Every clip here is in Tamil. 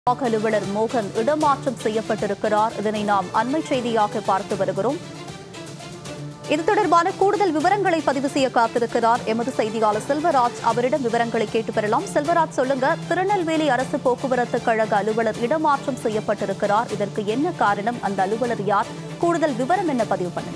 நிர்வாக அலுவலர் மோகன் இடமாற்றம் செய்யப்பட்டிருக்கிறார் இதனை நாம் அண்மை செய்தியாக பார்த்து வருகிறோம் இது தொடர்பான கூடுதல் விவரங்களை பதிவு செய்ய காத்திருக்கிறார் எமது செய்தியாளர் செல்வராஜ் அவரிடம் விவரங்களை கேட்டு பெறலாம் செல்வராஜ் சொல்லுங்க திருநெல்வேலி அரசு போக்குவரத்து கழக அலுவலர் இடமாற்றம் செய்யப்பட்டிருக்கிறார் இதற்கு என்ன காரணம் அந்த அலுவலர் யார் கூடுதல் விவரம் என்ன பதிவு பண்ணுங்க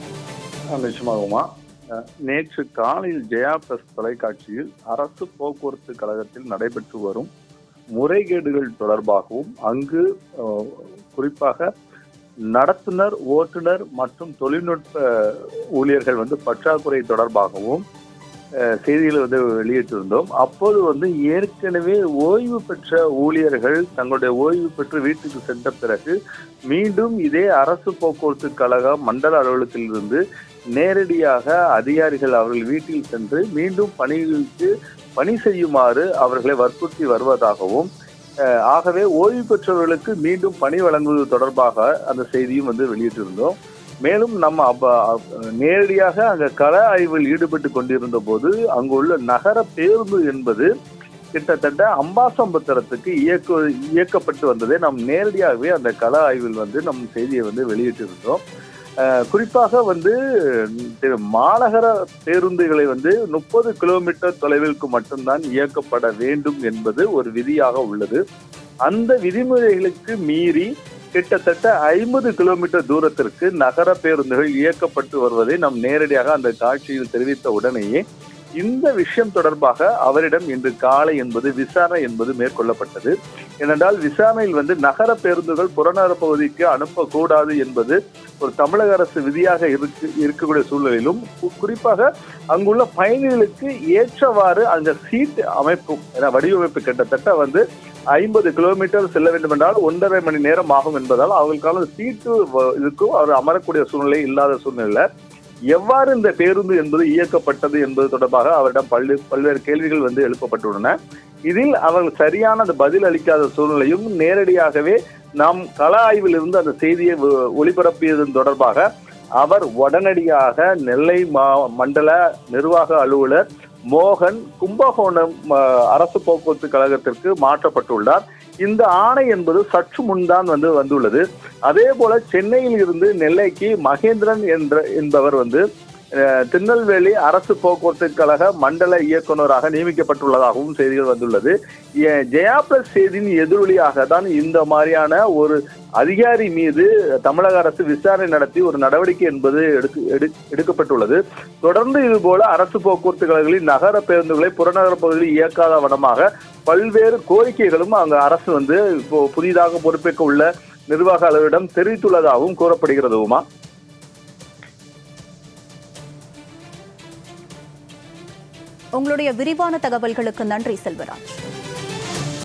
ஆ, நிச்சயமாகுமா அஹ், நேற்று காலையில் ஜெயா பிளஸ் தொலைக்காட்சியில் அரசு போக்குவரத்து கழகத்தில் நடைபெற்று வரும் முறைகேடுகள் தொடர்பாகவும் அங்கு அஹ், குறிப்பாக நடத்துனர் ஓட்டுநர் மற்றும் தொழில்நுட்ப ஊழியர்கள் வந்து பற்றாக்குறை தொடர்பாகவும் அஹ், செய்திகளை வந்து வெளியிட்டிருந்தோம் அப்போது வந்து ஏற்கனவே ஓய்வு பெற்ற ஊழியர்கள் தங்களுடைய ஓய்வு பெற்று வீட்டுக்கு சென்ற பிறகு மீண்டும் இதே அரசு போக்குவரத்து கழக மண்டல அலுவலகத்திலிருந்து நேரடியாக அதிகாரிகள் அவர்கள் வீட்டில் சென்று மீண்டும் பணிகளுக்கு பணி செய்யுமாறு அவர்களை வற்புறுத்தி வருவதாகவும் அஹ், ஆகவே ஓய்வு பெற்றவர்களுக்கு மீண்டும் பணி வழங்குவது தொடர்பாக அந்த செய்தியும் வந்து வெளியிட்டிருந்தோம் மேலும் நம்ம அப்ப அப்ப நேரடியாக அங்க கள ஆய்வில் ஈடுபட்டு கொண்டிருந்த போது அங்குள்ள நகர பேருந்து என்பது கிட்டத்தட்ட அம்பாசம்பத்திரத்துக்கு இயக்க இயக்கப்பட்டு வந்ததை நாம் நேரடியாகவே அந்த கள ஆய்வில் வந்து நம் செய்தியை வந்து வெளியிட்டிருந்தோம் அஹ் குறிப்பாக வந்து திரு மாநகர பேருந்துகளை வந்து முப்பது கிலோமீட்டர் தொலைவிற்கு மட்டும்தான் இயக்கப்பட வேண்டும் என்பது ஒரு விதியாக உள்ளது அந்த விதிமுறைகளுக்கு மீறி கிட்டத்தட்ட ஐம்பது கிலோமீட்டர் தூரத்திற்கு நகர பேருந்துகள் இயக்கப்பட்டு வருவதை நாம் நேரடியாக அந்த காட்சியில் தெரிவித்த உடனேயே இந்த விஷயம் தொடர்பாக அவரிடம் இன்று காலை என்பது விசாரணை என்பது மேற்கொள்ளப்பட்டது ஏனென்றால் விசாரணையில் வந்து நகர பேருந்துகள் புறநகர பகுதிக்கு அனுப்பக்கூடாது என்பது ஒரு தமிழக அரசு விதியாக இருக்கு இருக்கக்கூடிய சூழ்நிலையிலும் கு- குறிப்பாக அங்குள்ள பயணிகளுக்கு ஏற்றவாறு அந்த சீட் அமைப்பும் ஏன்னா வடிவமைப்பு கிட்டத்தட்ட வந்து ஐம்பது கிலோமீட்டர் செல்ல வேண்டும் என்றால் ஒன்றரை மணி நேரம் ஆகும் என்பதால் அவர்களுக்கான சீட்டு வ- இதுக்கும் அவர் அமரக்கூடிய சூழ்நிலை இல்லாத சூழ்நிலை எவ்வாறு இந்த பேருந்து என்பது இயக்கப்பட்டது என்பது தொடர்பாக அவரிடம் பல்வே பல்வேறு கேள்விகள் வந்து எழுப்பப்பட்டுள்ளன இதில் அவர்கள் சரியான அந்த பதில் அளிக்காத சூழ்நிலையும் நேரடியாகவே நாம் கள ஆய்வில் இருந்து அந்த செய்தியை ஒ- ஒளிபரப்பியதன் தொடர்பாக அவர் உடனடியாக நெல்லை மா மண்டல நிர்வாக அலுவலர் மோகன் கும்பகோணம் அ, அரசு போக்குவரத்து கழகத்திற்கு மாற்றப்பட்டுள்ளார் இந்த ஆணை என்பது சற்று முன்தான் வந்து வந்துள்ளது அதே போல சென்னையில் இருந்து நெல்லைக்கு மகேந்திரன் என்ற என்பவர் வந்து அஹ், திருநெல்வேலி அரசு போக்குவரத்து கழக மண்டல இயக்குநராக நியமிக்கப்பட்டுள்ளதாகவும் செய்திகள் வந்துள்ளது எ- ஜெயா பிளஸ் செய்தியின் எதிரொலியாக தான் இந்த மாதிரியான ஒரு அதிகாரி மீது தமிழக அரசு விசாரணை நடத்தி ஒரு நடவடிக்கை என்பது எடுக்க எடு- எடுக்கப்பட்டுள்ளது தொடர்ந்து இது போல அரசு போக்குவரத்து கழகங்களில் நகர பேருந்துகளை புறநகர பகுதியில் இயக்காத வண்ணமாக பல்வேறு கோரிக்கைகளும் அங்கு அரசு வந்து இப்போ புதிதாக பொறுப்பேற்க உள்ள நிர்வாக அளவிடம் தெரிவித்துள்ளதாகவும் கூறப்படுகிறது உமா உங்களுடைய விரிவான தகவல்களுக்கு நன்றி செல்வராஜ்